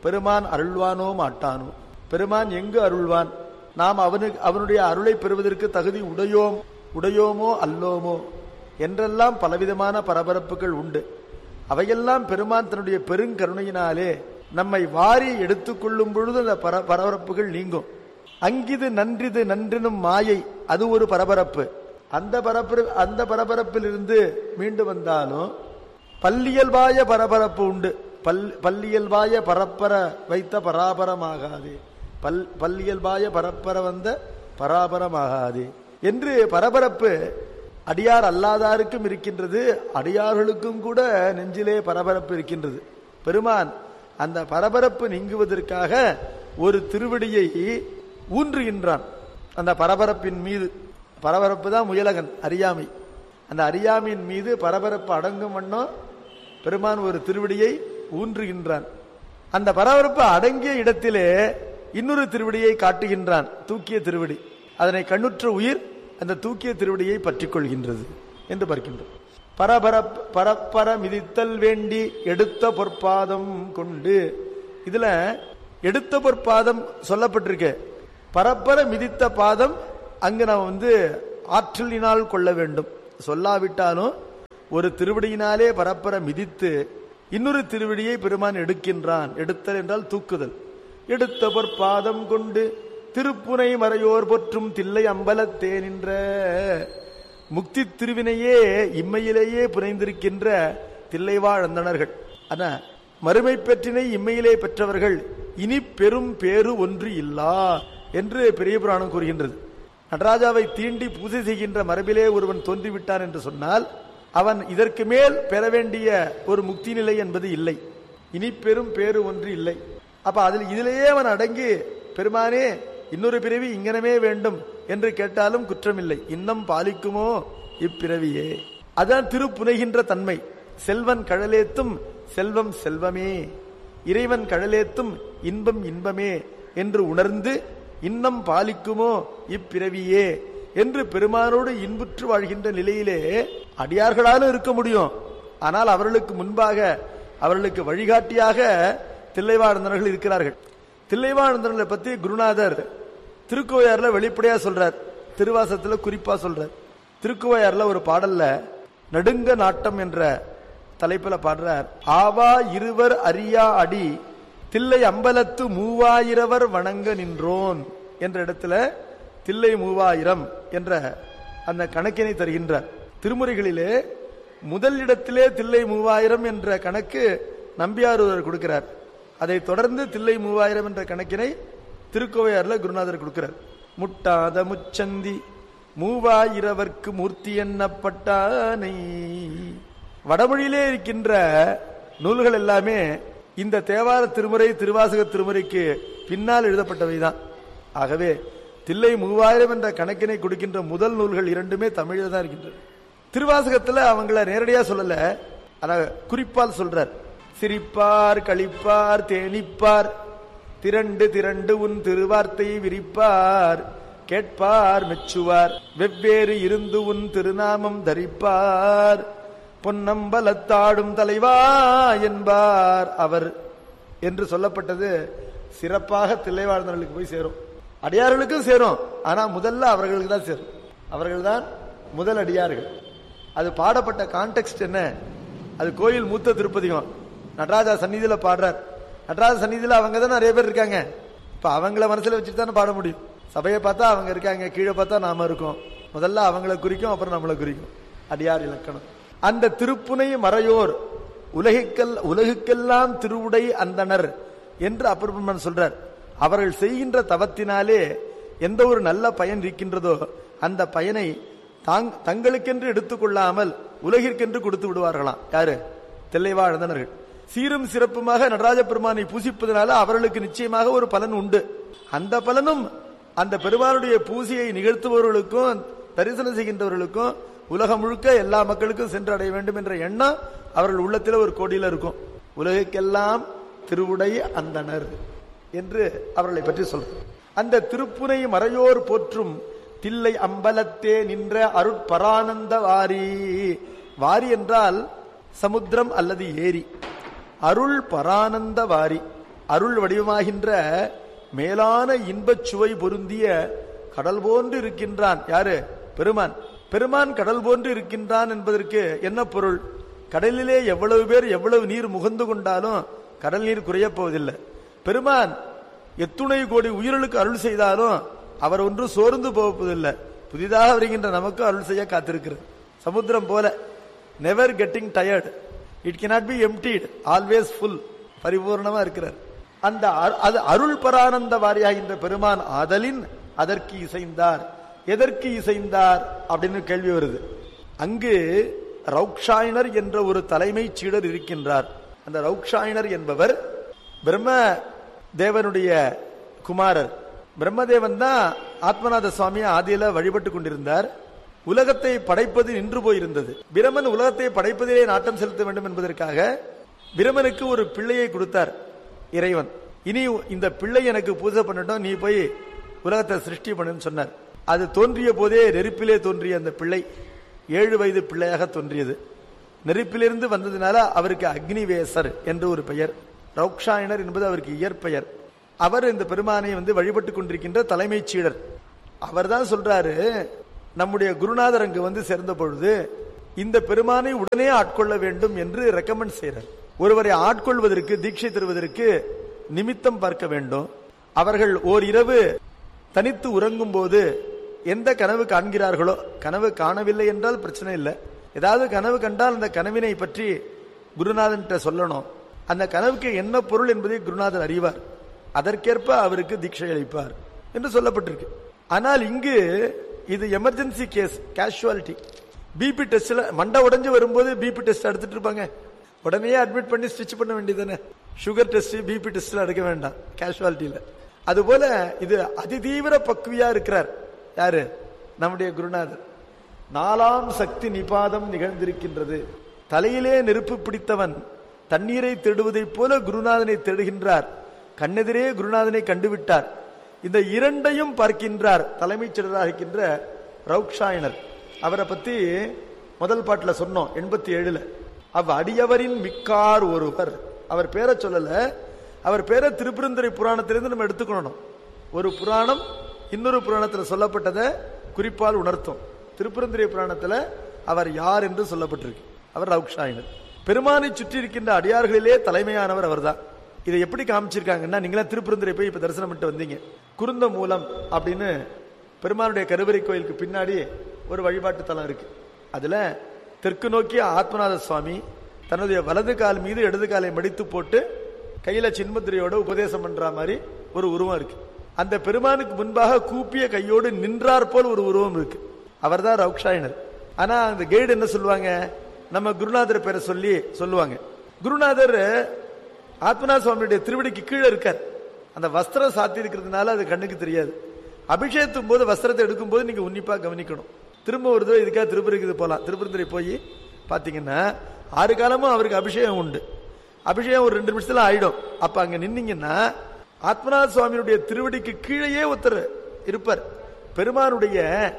S4: பெருமான் அருள்வானோ மாட்டானோ பெருமான் எங்கு அருள்வான் நாம் அவனுக்கு அவனுடைய அருளை பெறுவதற்கு தகுதி உடையோம் உடையோமோ அல்லோமோ என்றெல்லாம் பலவிதமான பரபரப்புகள் உண்டு அவையெல்லாம் பெருமான் தன்னுடைய பெருங்கருணையினாலே நம்மை வாரி எடுத்துக்கொள்ளும் பொழுது அந்த பர பரபரப்புகள் நீங்கும் அங்கிது நன்றிது நன்றினும் மாயை அது ஒரு பரபரப்பு அந்த பரப்பு அந்த பரபரப்பிலிருந்து மீண்டு வந்தாலும் பல்லியல்வாய பரபரப்பு உண்டு பல் பல்லியல்வாய பரப்பர வைத்த பராபரமாகாது பல் பல்லியல்வாய பரப்பர வந்த பராபரமாகாது என்று பரபரப்பு அடியார் அல்லாதாருக்கும் இருக்கின்றது அடியார்களுக்கும் கூட நெஞ்சிலே பரபரப்பு இருக்கின்றது பெருமான் அந்த பரபரப்பு நீங்குவதற்காக ஒரு திருவடியை ஊன்றுகின்றான் அந்த பரபரப்பின் மீது பரபரப்பு தான் முயலகன் அறியாமை அந்த அறியாமையின் மீது பரபரப்பு அடங்கும் வண்ணம் பெருமான் ஒரு திருவடியை ஊன்றுகின்றான் அந்த பரபரப்பு அடங்கிய இடத்திலே இன்னொரு திருவடியை காட்டுகின்றான் தூக்கிய திருவடி அதனை கண்ணுற்ற உயிர் அந்த தூக்கிய திருவடியை பற்றிக் கொள்கின்றது என்று பார்க்கின்றோம் பரபரப் பரப்பர மிதித்தல் வேண்டி எடுத்த பொற்பாதம் கொண்டு இதுல எடுத்த பொற்பாதம் சொல்லப்பட்டிருக்கு பரப்பர மிதித்த பாதம் அங்கு நாம் வந்து ஆற்றலினால் கொள்ள வேண்டும் சொல்லாவிட்டாலும் ஒரு திருவடியினாலே பரப்பர மிதித்து இன்னொரு திருவடியை பெருமான் எடுக்கின்றான் எடுத்தல் என்றால் தூக்குதல் எடுத்த பொற்பாதம் கொண்டு திருப்புனை மறையோர் போற்றும் தில்லை அம்பலத்தே நின்ற முக்தி திருவினையே இம்மையிலேயே புனைந்திருக்கின்ற தில்லைவாழ் அந்தணர்கள் ஆனா மறுமை பெற்றினை இம்மையிலே பெற்றவர்கள் இனி பெரும் பேறு ஒன்று இல்லா என்று பெரிய புராணம் கூறுகின்றது நடராஜாவை தீண்டி பூஜை செய்கின்ற மரபிலே ஒருவன் தோன்றிவிட்டான் என்று சொன்னால் அவன் இதற்கு மேல் பெற வேண்டிய ஒரு முக்தி நிலை என்பது இல்லை இனி பெரும் பேறு ஒன்று இல்லை அப்ப அதில் இதிலேயே அவன் அடங்கி பெருமானே இன்னொரு பிறவி இங்கனமே வேண்டும் என்று கேட்டாலும் குற்றமில்லை இன்னம் பாலிக்குமோ இப்பிறவியே அதான் திருப்புனைகின்ற தன்மை செல்வன் கழலேத்தும் செல்வம் செல்வமே இறைவன் கழலேத்தும் இன்பம் இன்பமே என்று உணர்ந்து இன்னம் பாலிக்குமோ இப்பிறவியே என்று பெருமானோடு இன்புற்று வாழ்கின்ற நிலையிலே அடியார்களாலும் இருக்க முடியும் ஆனால் அவர்களுக்கு முன்பாக அவர்களுக்கு வழிகாட்டியாக தில்லைவாழ்ந்தவர்கள் இருக்கிறார்கள் தில்லைவாழ்ந்தவர்களை பத்தி குருநாதர் திருக்கோயாறுல வெளிப்படையா சொல்றார் திருவாசத்துல குறிப்பா சொல்றார் திருக்கோயாறுல ஒரு பாடல்ல நடுங்க நாட்டம் என்ற தலைப்புல பாடுறார் ஆவா இருவர் அறியா அடி தில்லை அம்பலத்து மூவாயிரவர் வணங்க நின்றோன் என்ற இடத்துல தில்லை மூவாயிரம் என்ற அந்த கணக்கினை தருகின்றார் திருமுறைகளிலே முதல் இடத்திலே தில்லை மூவாயிரம் என்ற கணக்கு நம்பியாரூரர் கொடுக்கிறார் அதை தொடர்ந்து தில்லை மூவாயிரம் என்ற கணக்கினை திருக்கோவையார்ல குருநாதர் கொடுக்கிறார் முட்டாத முச்சந்தி மூவாயிரவர்க்கு மூர்த்தி எண்ணப்பட்டானை வடமொழியிலே இருக்கின்ற நூல்கள் எல்லாமே இந்த தேவார திருமுறை திருவாசக திருமுறைக்கு பின்னால் எழுதப்பட்டவைதான் ஆகவே தில்லை மூவாயிரம் என்ற கணக்கினை கொடுக்கின்ற முதல் நூல்கள் இரண்டுமே தமிழில் தான் இருக்கின்றன திருவாசகத்துல அவங்கள நேரடியா சொல்லல ஆனா குறிப்பால் சொல்றார் சிரிப்பார் களிப்பார் தேனிப்பார் திரண்டு திரண்டு உன் திருவார்த்தை விரிப்பார் கேட்பார் மெச்சுவார் வெவ்வேறு இருந்து உன் திருநாமம் தரிப்பார் பொன்னம்பலத்தாடும் தலைவா என்பார் அவர் என்று சொல்லப்பட்டது சிறப்பாக தில்லை வாழ்ந்தவர்களுக்கு போய் சேரும் அடியார்களுக்கும் சேரும் ஆனா முதல்ல அவர்களுக்கு தான் சேரும் அவர்கள் தான் முதல் அடியார்கள் அது பாடப்பட்ட கான்டெக்ட் என்ன அது கோயில் மூத்த திருப்பதிகம் நடராஜா சந்நிதியில பாடுறார் நடராஜ சந்நிதியில அவங்க தான் நிறைய பேர் இருக்காங்க இப்ப அவங்கள மனசுல வச்சுட்டு தானே பாட முடியும் சபையை பார்த்தா அவங்க இருக்காங்க கீழே பார்த்தா நாம இருக்கோம் முதல்ல அவங்கள குறிக்கும் அப்புறம் நம்மளை குறிக்கும் அடியார் இலக்கணம் அந்த திருப்புனை மறையோர் உலகிற்கெல் உலகுக்கெல்லாம் திருவுடை அந்தனர் என்று அப்பர் சொல்றார் அவர்கள் செய்கின்ற தவத்தினாலே எந்த ஒரு நல்ல பயன் இருக்கின்றதோ அந்த பயனை தாங் தங்களுக்கென்று எடுத்துக்கொள்ளாமல் உலகிற்கென்று கொடுத்து விடுவார்களாம் யாரு தெல்லைவா அழுந்தனர்கள் சீரும் சிறப்புமாக நடராஜ பெருமானை பூசிப்பதனால அவர்களுக்கு நிச்சயமாக ஒரு பலன் உண்டு அந்த பலனும் அந்த பெருமானுடைய பூசையை நிகழ்த்துபவர்களுக்கும் தரிசனம் செய்கின்றவர்களுக்கும் உலகம் முழுக்க எல்லா மக்களுக்கும் சென்று அடைய வேண்டும் என்ற எண்ணம் அவர்கள் உள்ளத்தில் ஒரு கோடியில இருக்கும் உலகுக்கெல்லாம் திருவுடை அந்தனர் என்று அவர்களை பற்றி சொல்றார் அந்த திருப்புனை மறையோர் போற்றும் தில்லை அம்பலத்தே நின்ற அருட்பரானந்த வாரி வாரி என்றால் சமுத்திரம் அல்லது ஏரி அருள் பரானந்த வாரி அருள் வடிவமாகின்ற மேலான இன்பச் சுவை பொருந்திய கடல் போன்று இருக்கின்றான் யாரு பெருமான் பெருமான் கடல் போன்று இருக்கின்றான் என்பதற்கு என்ன பொருள் கடலிலே எவ்வளவு பேர் எவ்வளவு நீர் முகந்து கொண்டாலும் கடல் நீர் குறையப் போவதில்லை பெருமான் எத்துணை கோடி உயிர்களுக்கு அருள் செய்தாலும் அவர் ஒன்றும் சோர்ந்து போவதில்லை புதிதாக வருகின்ற நமக்கு அருள் செய்ய காத்திருக்கிறது சமுத்திரம் போல never getting tired it cannot be emptied always full பரிபூர்ணமா இருக்கிறார் அந்த அரு- அது அருள் பரானந்த வாரியாகின்ற பெருமான் ஆதலின் அதற்கு இசைந்தார் எதற்கு இசைந்தார் அப்படின்னு கேள்வி வருது அங்கு ரவுக்ஷாயனர் என்ற ஒரு தலைமை சீடர் இருக்கின்றார் அந்த ரவுக்ஷாயனர் என்பவர் பிரம்ம தேவனுடைய குமாரர் பிரம்மதேவன் தான் ஆத்மநாத சுவாமியை ஆதியில வழிபட்டு கொண்டிருந்தார் உலகத்தை படைப்பது நின்று போயிருந்தது பிரமன் உலகத்தை படைப்பதிலே நாட்டம் செலுத்த வேண்டும் என்பதற்காக பிரமனுக்கு ஒரு பிள்ளையை கொடுத்தார் இறைவன் இனி இந்த பிள்ளை எனக்கு பூஜை பண்ணட்டும் நீ போய் உலகத்தை சிருஷ்டி பண்ணுன்னு சொன்னார் அது தோன்றிய போதே நெருப்பிலே தோன்றிய அந்த பிள்ளை ஏழு வயது பிள்ளையாக தோன்றியது நெருப்பிலிருந்து வந்ததுனால அவருக்கு அக்னிவேசர் என்று ஒரு பெயர் ரௌக்ஷாயனர் என்பது அவருக்கு இயற்பெயர் அவர் இந்த பெருமானை வந்து வழிபட்டு கொண்டிருக்கின்ற தலைமைச் சீடர் அவர்தான் சொல்றாரு நம்முடைய குருநாதர் அங்கு வந்து சேர்ந்த பொழுது இந்த பெருமானை உடனே ஆட்கொள்ள வேண்டும் என்று ரெக்கமெண்ட் செய்றார் ஒருவரை ஆட்கொள்வதற்கு தீட்சை தருவதற்கு நிமித்தம் பார்க்க வேண்டும் அவர்கள் ஓர் இரவு தனித்து உறங்கும் போது எந்த கனவு காண்கிறார்களோ கனவு காணவில்லை என்றால் பிரச்சனை இல்லை ஏதாவது கனவு கண்டால் அந்த கனவினை பற்றி குருநாதன்கிட்ட சொல்லணும் அந்த கனவுக்கு என்ன பொருள் என்பதை குருநாதர் அறிவார் அதற்கேற்ப அவருக்கு தீட்சை அளிப்பார் என்று சொல்லப்பட்டிருக்கு ஆனால் இங்கு இது எமர்ஜென்சி கேஸ் கேஷுவாலிட்டி பிபி டெஸ்ட்ல மண்டை உடைஞ்சு வரும்போது பிபி டெஸ்ட் எடுத்துட்டு இருப்பாங்க உடனே அட்மிட் பண்ணி ஸ்டிச் பண்ண வேண்டியதானே சுகர் டெஸ்ட் பிபி டெஸ்ட்ல எடுக்க வேண்டாம் கேஷுவாலிட்டியில அதுபோல இது அதிதீவிர பக்குவியா இருக்கிறார் யாரு நம்முடைய குருநாதர் நாலாம் சக்தி நிபாதம் நிகழ்ந்திருக்கின்றது தலையிலே நெருப்பு பிடித்தவன் தண்ணீரை தேடுவதைப் போல குருநாதனை தேடுகின்றார் கண்ணெதிரே குருநாதனை கண்டுவிட்டார் இந்த இரண்டையும் பார்க்கின்றார் தலைமைச் செயலராக இருக்கின்ற ரவுக்ஷாயனர் அவரை பத்தி முதல் பாட்டுல சொன்னோம் எண்பத்தி ஏழுல அவ் அடியவரின் மிக்கார் ஒருவர் அவர் பேரை சொல்லல அவர் பேரை திருப்பெருந்துறை புராணத்திலிருந்து நம்ம எடுத்துக்கணும் ஒரு புராணம் இன்னொரு புராணத்துல சொல்லப்பட்டதை குறிப்பால் உணர்த்தும் திருப்பெருந்துறை புராணத்துல அவர் யார் என்று சொல்லப்பட்டிருக்கு அவர் ரவுக்ஷாயினர் பெருமானை சுற்றி இருக்கின்ற அடியார்களிலே தலைமையானவர் அவர்தான் இதை எப்படி காமிச்சிருக்காங்கன்னா நீங்களா திருப்பெருந்துறை போய் இப்ப தரிசனம் பண்ணிட்டு வந்தீங்க குருந்த மூலம் அப்படின்னு பெருமானுடைய கருவறை கோயிலுக்கு பின்னாடி ஒரு வழிபாட்டு தலம் இருக்கு அதுல தெற்கு நோக்கிய ஆத்மநாத சுவாமி தன்னுடைய வலது கால் மீது இடது காலை மடித்து போட்டு கையில சின்மத்திரையோட உபதேசம் பண்ற மாதிரி ஒரு உருவம் இருக்கு அந்த பெருமானுக்கு முன்பாக கூப்பிய கையோடு நின்றார் போல் ஒரு உருவம் இருக்கு அவர்தான் ரவுக்ஷாயனர் ஆனா அந்த கைடு என்ன சொல்லுவாங்க நம்ம குருநாதர் பேரை சொல்லி சொல்லுவாங்க குருநாதர் ஆத்மநாத சுவாமியுடைய திருவடிக்கு கீழே இருக்கார் அந்த வஸ்திரம் சாத்தி இருக்கிறதுனால அது கண்ணுக்கு தெரியாது அபிஷேகத்தும் போது வஸ்திரத்தை எடுக்கும் போது நீங்க உன்னிப்பா கவனிக்கணும் திரும்ப ஒரு தடவை இதுக்காக திருப்பதிக்கு போலாம் திருப்பதிரை போய் பாத்தீங்கன்னா ஆறு காலமும் அவருக்கு அபிஷேகம் உண்டு அபிஷேகம் ஒரு ரெண்டு நிமிஷத்துல ஆயிடும் அப்ப அங்க நின்னீங்கன்னா ஆத்மநாத சுவாமியுடைய திருவடிக்கு கீழேயே ஒருத்தர் இருப்பார் பெருமானுடைய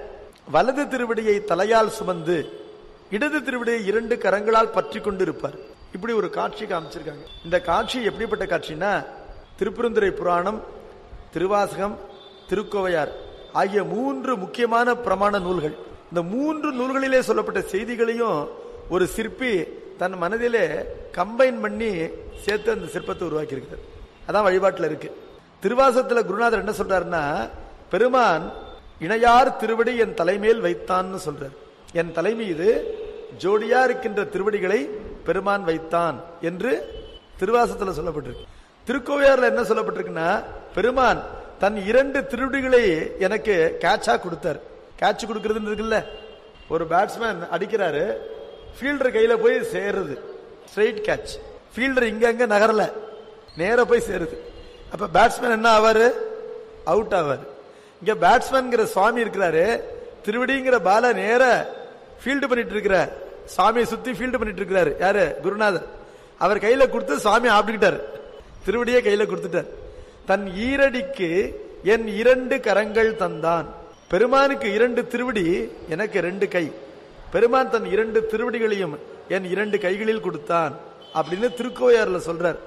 S4: வலது திருவடியை தலையால் சுமந்து இடது திருவிடையை இரண்டு கரங்களால் பற்றி கொண்டு இருப்பார் இப்படி ஒரு காட்சி காமிச்சிருக்காங்க இந்த காட்சி எப்படிப்பட்ட காட்சினா திருப்பெருந்துறை புராணம் திருவாசகம் திருக்கோவையார் ஆகிய மூன்று முக்கியமான பிரமாண நூல்கள் இந்த மூன்று நூல்களிலே சொல்லப்பட்ட செய்திகளையும் ஒரு சிற்பி தன் மனதிலே கம்பைன் பண்ணி சேர்த்து அந்த சிற்பத்தை உருவாக்கி இருக்கிறார் அதான் வழிபாட்டுல இருக்கு திருவாசகத்துல குருநாதர் என்ன சொல்றாருன்னா பெருமான் இணையார் திருவடி என் தலைமேல் வைத்தான்னு சொல்றார் என் தலை மீது ஜோடியா இருக்கின்ற திருவடிகளை பெருமான் வைத்தான் என்று திருவாசத்துல சொல்லப்பட்டிருக்கு திருக்கோவையார்ல என்ன சொல்லப்பட்டிருக்குன்னா பெருமான் தன் இரண்டு திருவடிகளை எனக்கு கேட்சா கொடுத்தார் கேட்ச் கொடுக்கறதுன்னு இருக்குல்ல ஒரு பேட்ஸ்மேன் அடிக்கிறாரு ஃபீல்டர் கையில போய் சேருது ஸ்ட்ரைட் கேட்ச் ஃபீல்டர் இங்க அங்க நகரல நேர போய் சேருது அப்ப பேட்ஸ்மேன் என்ன ஆவாரு அவுட் ஆவாரு இங்க பேட்ஸ்மேன்ங்கிற சுவாமி இருக்கிறாரு திருவடிங்கிற பால நேர ஃபீல்டு பண்ணிட்டு இருக்கிற சாமியை சுத்தி ஃபீல்டு பண்ணிட்டு இருக்கிறாரு யாரு குருநாதர் அவர் கையில கொடுத்து சுவாமி ஆப்பிட்டுக்கிட்டாரு திருவடியே கையில கொடுத்துட்டார் தன் ஈரடிக்கு என் இரண்டு கரங்கள் தந்தான் பெருமானுக்கு இரண்டு திருவடி எனக்கு ரெண்டு கை பெருமான் தன் இரண்டு திருவடிகளையும் என் இரண்டு கைகளில் கொடுத்தான் அப்படின்னு திருக்கோயாறுல சொல்றார்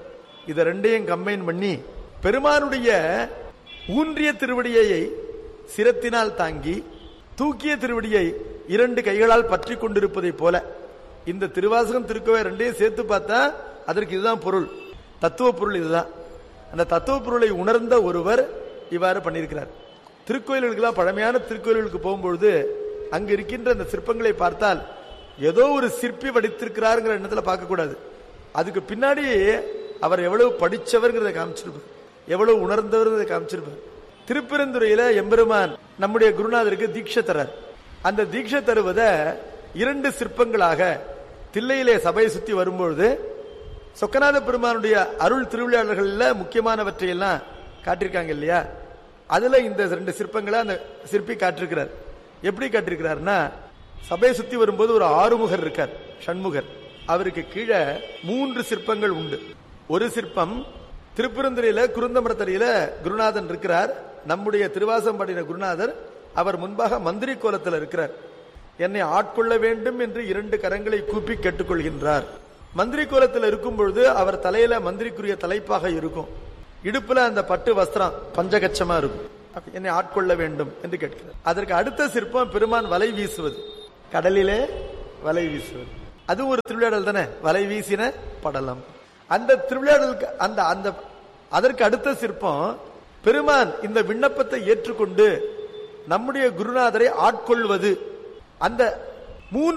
S4: இத ரெண்டையும் கம்பைன் பண்ணி பெருமானுடைய ஊன்றிய திருவடியை சிரத்தினால் தாங்கி தூக்கிய திருவடியை இரண்டு கைகளால் பற்றி கொண்டிருப்பதை போல இந்த திருவாசகம் திருக்கோவை ரெண்டையும் சேர்த்து பார்த்தா அதற்கு இதுதான் பொருள் தத்துவ பொருள் இதுதான் அந்த தத்துவ பொருளை உணர்ந்த ஒருவர் இவ்வாறு பண்ணியிருக்கிறார் திருக்கோயில்களுக்கெல்லாம் பழமையான திருக்கோயில்களுக்கு போகும்பொழுது அங்கு இருக்கின்ற அந்த சிற்பங்களை பார்த்தால் ஏதோ ஒரு சிற்பி வடித்திருக்கிறாருங்கிற எண்ணத்துல பார்க்க கூடாது அதுக்கு பின்னாடி அவர் எவ்வளவு படிச்சவர்ங்கிறத காமிச்சிருப்பார் எவ்வளவு உணர்ந்தவர்ங்கிறத காமிச்சிருப்பார் திருப்பெருந்துறையில எம்பெருமான் நம்முடைய குருநாதருக்கு தீட்சை தரார் அந்த தீட்சை தருவத இரண்டு சிற்பங்களாக தில்லையிலே சபையை சுத்தி வரும்பொழுது சொக்கநாத பெருமானுடைய அருள் திருவிளையாடல்கள்ல முக்கியமானவற்றை எல்லாம் காட்டியிருக்காங்க இல்லையா அதுல இந்த ரெண்டு சிற்பங்களை அந்த சிற்பி காட்டிருக்கிறார் எப்படி காட்டிருக்கிறார்னா சபையை சுத்தி வரும்போது ஒரு ஆறுமுகர் இருக்கார் ஷண்முகர் அவருக்கு கீழே மூன்று சிற்பங்கள் உண்டு ஒரு சிற்பம் திருப்பெருந்துறையில குருந்தமரத்தடியில குருநாதன் இருக்கிறார் நம்முடைய திருவாசம் பாடின குருநாதர் அவர் முன்பாக மந்திரி கோலத்தில் இருக்கிறார் என்னை ஆட்கொள்ள வேண்டும் என்று இரண்டு கரங்களை கூப்பி கேட்டுக்கொள்கின்றார் மந்திரி கோலத்தில் இருக்கும் பொழுது அவர் தலையில மந்திரிக்குரிய தலைப்பாக இருக்கும் இடுப்புல அந்த பட்டு வஸ்திரம் பஞ்சகச்சமா இருக்கும் அப்ப என்னை ஆட்கொள்ள வேண்டும் என்று கேட்கிறார் அதற்கு அடுத்த சிற்பம் பெருமான் வலை வீசுவது கடலிலே வலை வீசுவது அது ஒரு திருவிளையாடல் தானே வலை வீசின படலம் அந்த திருவிளையாடலுக்கு அந்த அந்த அதற்கு அடுத்த சிற்பம் பெருமான் இந்த விண்ணப்பத்தை ஏற்றுக்கொண்டு நம்முடைய குருநாதரை ஆட்கொள்வது அந்த மூன்று